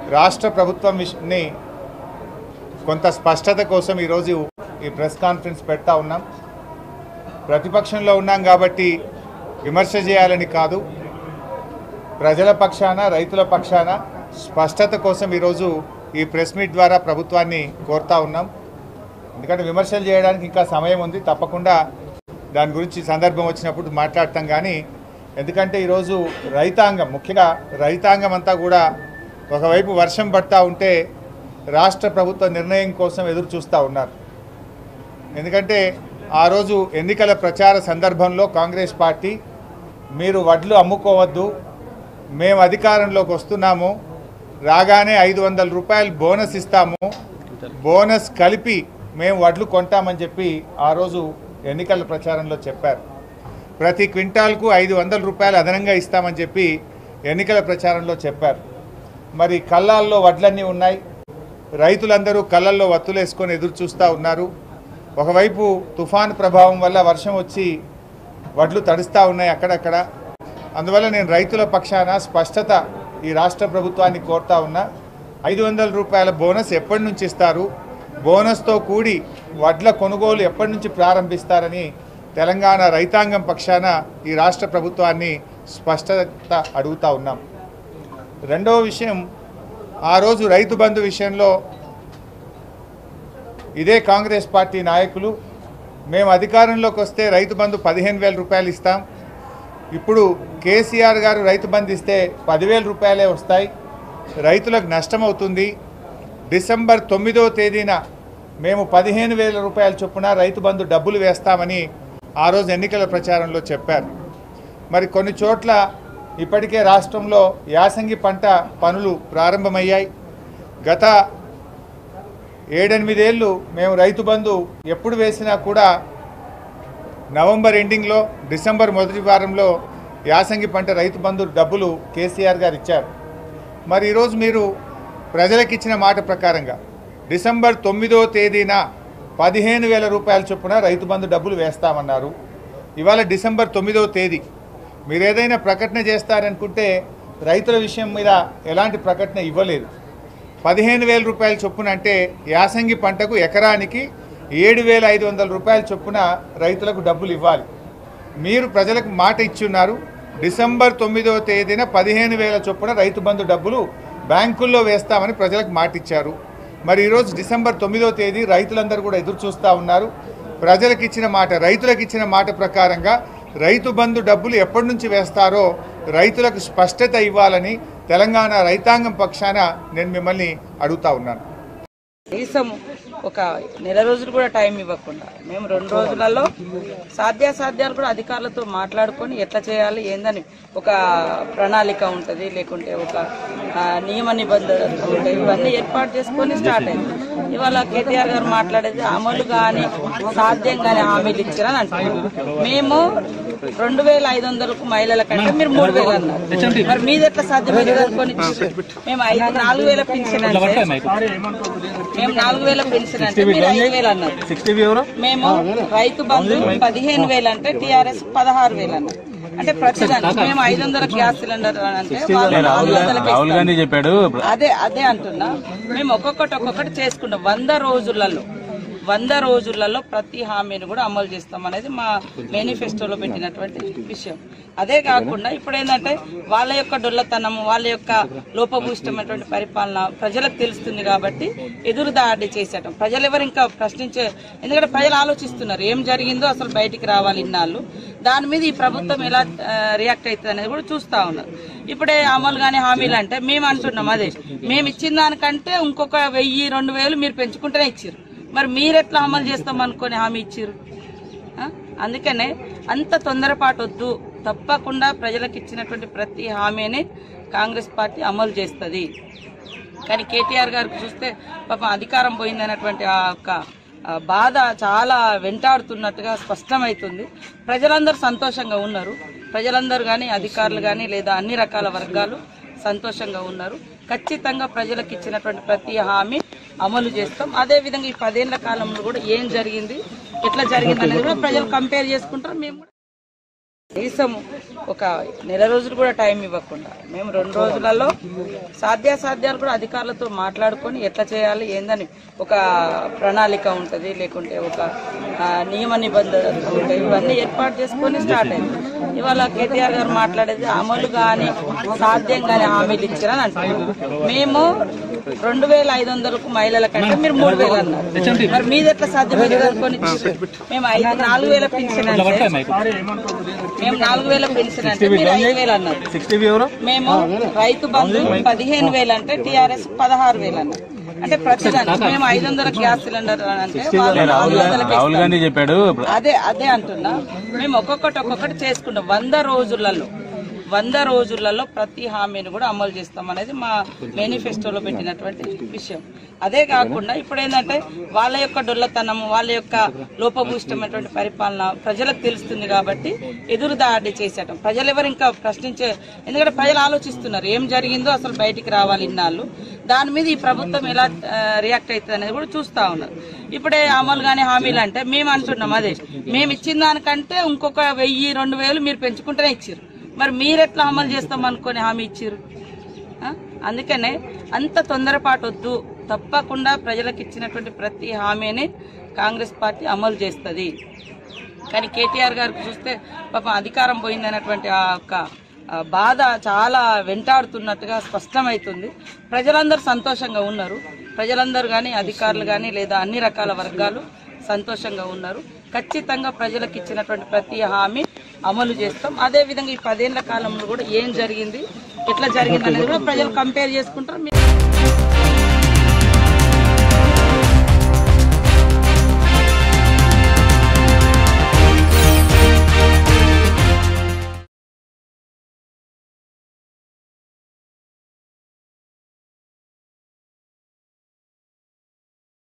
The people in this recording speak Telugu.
రాష్ట్ర ప్రభుత్వం విష- కొంత స్పష్టత కోసం ఈరోజు ఈ ప్రెస్ కాన్ఫరెన్స్ పెడతా ఉన్నాం ప్రతిపక్షంలో ఉన్నాం కాబట్టి విమర్శ చేయాలని కాదు ప్రజల పక్షాన రైతుల పక్షాన స్పష్టత కోసం ఈరోజు ఈ ప్రెస్ మీట్ ద్వారా ప్రభుత్వాన్ని కోరుతా ఉన్నాం ఎందుకంటే విమర్శలు చేయడానికి ఇంకా సమయం ఉంది తప్పకుండా దాని గురించి సందర్భం వచ్చినప్పుడు మాట్లాడతాం కానీ ఎందుకంటే ఈరోజు రైతాంగం ముఖ్యంగా రైతాంగం అంతా కూడా ఒకవైపు వర్షం పడతా ఉంటే రాష్ట్ర ప్రభుత్వ నిర్ణయం కోసం ఎదురు చూస్తూ ఉన్నారు ఎందుకంటే ఆ రోజు ఎన్నికల ప్రచార సందర్భంలో కాంగ్రెస్ పార్టీ మీరు వడ్లు అమ్ముకోవద్దు మేము అధికారంలోకి వస్తున్నాము రాగానే ఐదు వందల రూపాయలు బోనస్ ఇస్తాము బోనస్ కలిపి మేము వడ్లు కొంటామని చెప్పి ఆ రోజు ఎన్నికల ప్రచారంలో చెప్పారు ప్రతి క్వింటాల్కు ఐదు వందల రూపాయలు అదనంగా ఇస్తామని చెప్పి ఎన్నికల ప్రచారంలో చెప్పారు మరి కళ్ళాల్లో వడ్లన్నీ ఉన్నాయి రైతులందరూ కళ్ళల్లో వత్తులేసుకొని ఎదురు చూస్తూ ఉన్నారు ఒకవైపు తుఫాన్ ప్రభావం వల్ల వర్షం వచ్చి వడ్లు తడుస్తూ ఉన్నాయి అక్కడక్కడ అందువల్ల నేను రైతుల పక్షాన స్పష్టత ఈ రాష్ట్ర ప్రభుత్వాన్ని కోరుతా ఉన్నా ఐదు వందల రూపాయల బోనస్ ఎప్పటి నుంచి ఇస్తారు బోనస్తో కూడి వడ్ల కొనుగోలు ఎప్పటి నుంచి ప్రారంభిస్తారని తెలంగాణ రైతాంగం పక్షాన ఈ రాష్ట్ర ప్రభుత్వాన్ని స్పష్టత అడుగుతా ఉన్నాం రెండవ విషయం ఆ రోజు రైతు బంధు విషయంలో ఇదే కాంగ్రెస్ పార్టీ నాయకులు మేము అధికారంలోకి వస్తే రైతు బంధు పదిహేను వేల రూపాయలు ఇస్తాం ఇప్పుడు కేసీఆర్ గారు రైతు బంధు ఇస్తే పదివేల రూపాయలే వస్తాయి రైతులకు నష్టం అవుతుంది డిసెంబర్ తొమ్మిదో తేదీన మేము పదిహేను వేల రూపాయల చొప్పున రైతు బంధు డబ్బులు వేస్తామని ఆ రోజు ఎన్నికల ప్రచారంలో చెప్పారు మరి కొన్ని చోట్ల ఇప్పటికే రాష్ట్రంలో యాసంగి పంట పనులు ప్రారంభమయ్యాయి గత ఏడెనిమిదేళ్ళు మేము రైతు బంధు ఎప్పుడు వేసినా కూడా నవంబర్ ఎండింగ్లో డిసెంబర్ మొదటి వారంలో యాసంగి పంట రైతు బంధు డబ్బులు కేసీఆర్ గారు ఇచ్చారు మరి ఈరోజు మీరు ప్రజలకు ఇచ్చిన మాట ప్రకారంగా డిసెంబర్ తొమ్మిదో తేదీన పదిహేను వేల రూపాయల చొప్పున రైతు బంధు డబ్బులు వేస్తామన్నారు ఇవాళ డిసెంబర్ తొమ్మిదో తేదీ మీరు ఏదైనా ప్రకటన చేస్తారనుకుంటే రైతుల విషయం మీద ఎలాంటి ప్రకటన ఇవ్వలేదు పదిహేను వేల రూపాయల చొప్పున అంటే యాసంగి పంటకు ఎకరానికి ఏడు వేల ఐదు వందల రూపాయల చొప్పున రైతులకు డబ్బులు ఇవ్వాలి మీరు ప్రజలకు మాట ఇచ్చున్నారు డిసెంబర్ తొమ్మిదవ తేదీన పదిహేను వేల చొప్పున రైతు బంధు డబ్బులు బ్యాంకుల్లో వేస్తామని ప్రజలకు మాట ఇచ్చారు మరి ఈరోజు డిసెంబర్ తొమ్మిదవ తేదీ రైతులందరూ కూడా ఎదురు చూస్తూ ఉన్నారు ప్రజలకు ఇచ్చిన మాట రైతులకు ఇచ్చిన మాట ప్రకారంగా రైతు బంధు డబ్బులు ఎప్పటి నుంచి వేస్తారో రైతులకు స్పష్టత ఇవ్వాలని తెలంగాణ రైతాంగం పక్షాన నేను మిమ్మల్ని అడుగుతా ఉన్నాను కనీసం ఒక నెల రోజులు కూడా టైం ఇవ్వకుండా మేము రెండు రోజులలో సాధ్యాసాధ్యాలు కూడా అధికారులతో మాట్లాడుకొని ఎట్లా చేయాలి ఏందని ఒక ప్రణాళిక ఉంటుంది లేకుంటే ఒక ఆ, నియమ నిబంధనలు ఉంటాయి ఇవన్నీ ఏర్పాటు చేసుకొని స్టార్ట్ అయింది ఇవాళ కేటీఆర్ గారు మాట్లాడేది అమలు కానీ సాధ్యం కానీ హామీలు ఇచ్చారని అంటున్నారు మేము రెండు వేల ఐదు వందలకు మహిళల కంటే మీరు మూడు వేలు అన్నారు మరి మీది ఎట్లా సాధ్యమైంది అనుకొని మేము ఐదు నాలుగు వేల పెన్షన్ అంటే మేము నాలుగు వేల పెన్షన్ అంటే మీరు ఐదు వేలు అన్నారు మేము రైతు బంధు పదిహేను వేలు అంటే టిఆర్ఎస్ పదహారు వేలు అన్నారు అంటే ప్రతిదానికి మేము ఐదు వందల గ్యాస్ సిలిండర్ అంటే వాళ్ళు నాలుగు వందలకి రాహుల్ గాంధీ చెప్పాడు అదే అదే అంటున్నా మేము ఒక్కొక్కటి ఒక్కొక్కటి చేసుకుంటాం వంద రోజులలో వంద రోజులలో ప్రతి హామీని కూడా అమలు చేస్తాం అనేది మా మేనిఫెస్టోలో పెట్టినటువంటి విషయం అదే కాకుండా ఇప్పుడు ఏంటంటే వాళ్ళ యొక్క డొల్లతనం వాళ్ళ యొక్క లోపభూయిష్టమైనటువంటి పరిపాలన ప్రజలకు తెలుస్తుంది కాబట్టి ఎదురు దాడి చేసేటం ప్రజలు ఎవరు ఇంకా ప్రశ్నించే ఎందుకంటే ప్రజలు ఆలోచిస్తున్నారు ఏం జరిగిందో అసలు బయటికి రావాలి ఇన్నాళ్ళు దాని మీద ఈ ప్రభుత్వం ఎలా రియాక్ట్ అవుతుంది అనేది కూడా చూస్తా ఉన్నారు ఇప్పుడే అమలు కానీ హామీలు అంటే మేము అంటున్నాం అదే మేము ఇచ్చిన దానికంటే ఇంకొక వెయ్యి రెండు వేలు మీరు పెంచుకుంటేనే ఇచ్చారు మరి మీరు ఎట్లా అమలు చేస్తాం అనుకొని హామీ ఇచ్చారు ఆ? అందుకనే అంత తొందరపాటు వద్దు తప్పకుండా ప్రజలకు ఇచ్చినటువంటి ప్రతి హామీని కాంగ్రెస్ పార్టీ అమలు చేస్తుంది కానీ కేటీఆర్ గారికి చూస్తే పాపం అధికారం పోయిందన్నటువంటి ఆ యొక్క ఆ బాధ చాలా వెంటాడుతున్నట్టుగా స్పష్టమవుతుంది ప్రజలందరూ సంతోషంగా ఉన్నారు ప్రజలందరూ కానీ అధికారులు కానీ లేదా అన్ని రకాల వర్గాలు సంతోషంగా ఉన్నారు ఖచ్చితంగా ప్రజలకు ఇచ్చినటువంటి ప్రతి హామీ అమలు చేస్తాం అదే విధంగా ఈ పదేళ్ల కాలంలో కూడా ఏం జరిగింది ఎట్లా జరిగింది అనేది కూడా ప్రజలు కంపేర్ చేసుకుంటారు మేము కూడా కనీసం ఒక నెల రోజులు కూడా టైం ఇవ్వకుండా మేము రెండు రోజులలో సాధ్యాసాధ్యాలు కూడా అధికారులతో మాట్లాడుకొని ఎట్లా చేయాలి ఏందని ఒక ప్రణాళిక ఉంటుంది లేకుంటే ఒక ఆ, నియమ నిబంధనలు ఉంటాయి ఇవన్నీ ఏర్పాటు చేసుకొని స్టార్ట్ అయింది ఇవాళ కేటీఆర్ గారు మాట్లాడేది అమలు కానీ సాధ్యం కానీ హామీలు ఇచ్చారని అంటున్నారు మేము రెండు వేల ఐదు వందలకు మహిళల కంటే మీరు మూడు వేలు అన్నారు మరి మీది ఎట్లా సాధ్యమైంది అనుకొని ఇచ్చారు? మేము ఐదు నాలుగు వేల పెన్షన్ అంటే మేము నాలుగు వేల పెన్షన్ అంటే మీరు ఐదు వేలు అన్నారు మేము రైతు బంధు పదిహేను వేలు అంటే టిఆర్ఎస్ పదహారు వేలు అన్నారు అంటే ప్రతి దానికి మేము ఐదు వందల గ్యాస్ సిలిండర్ అని అంటే వాళ్ళు నాలుగు వందలకి రాహుల్ ఇస్తారు. గాంధీ చెప్పాడు అదే అదే అంటున్నా మేము ఒక్కొక్కటి ఒక్కొక్కటి చేసుకుంటాం వంద రోజులలో వంద రోజులలో ప్రతి హామీని కూడా అమలు చేస్తాం అనేది మా మేనిఫెస్టోలో పెట్టినటువంటి విషయం అదే కాకుండా ఇప్పుడు ఏంటంటే వాళ్ళ యొక్క డొల్లతనం వాళ్ళ యొక్క లోపభూయిష్టమైనటువంటి పరిపాలన ప్రజలకు తెలుస్తుంది కాబట్టి ఎదురు దాడి చేసేయటం ప్రజలు ఎవరు ఇంకా ప్రశ్నించే ఎందుకంటే ప్రజలు ఆలోచిస్తున్నారు ఏం జరిగిందో అసలు బయటికి రావాలి ఇన్నాళ్ళు దాని మీద ఈ ప్రభుత్వం ఎలా రియాక్ట్ అవుతుంది అనేది కూడా చూస్తా ఉన్నారు ఇప్పుడే అమలు కానీ హామీలు అంటే మేము అంటున్నాం అదే మేము ఇచ్చిన దానికంటే ఇంకొక వెయ్యి రెండు వేలు మీరు పెంచుకుంటేనే ఇచ్చారు మరి మీరు ఎట్లా అమలు చేస్తాం అనుకొని హామీ ఇచ్చారు ఆ? అందుకనే అంత తొందరపాటు వద్దు తప్పకుండా ప్రజలకు ఇచ్చినటువంటి ప్రతి హామీని కాంగ్రెస్ పార్టీ అమలు చేస్తుంది కానీ కేటీఆర్ గారికి చూస్తే పాపం అధికారం పోయింది అన్నటువంటి ఆ యొక్క ఆ, బాధ చాలా వెంటాడుతున్నట్టుగా స్పష్టమవుతుంది ప్రజలందరూ సంతోషంగా ఉన్నారు ప్రజలందరూ కానీ అధికారులు కానీ లేదా అన్ని రకాల వర్గాలు సంతోషంగా ఉన్నారు ఖచ్చితంగా ప్రజలకు ఇచ్చినటువంటి ప్రతి హామీ అమలు చేస్తాం అదే విధంగా ఈ పదేళ్ల కాలంలో కూడా ఏం జరిగింది ఎట్లా జరిగింది అనేది కూడా ప్రజలు కంపేర్ చేసుకుంటారు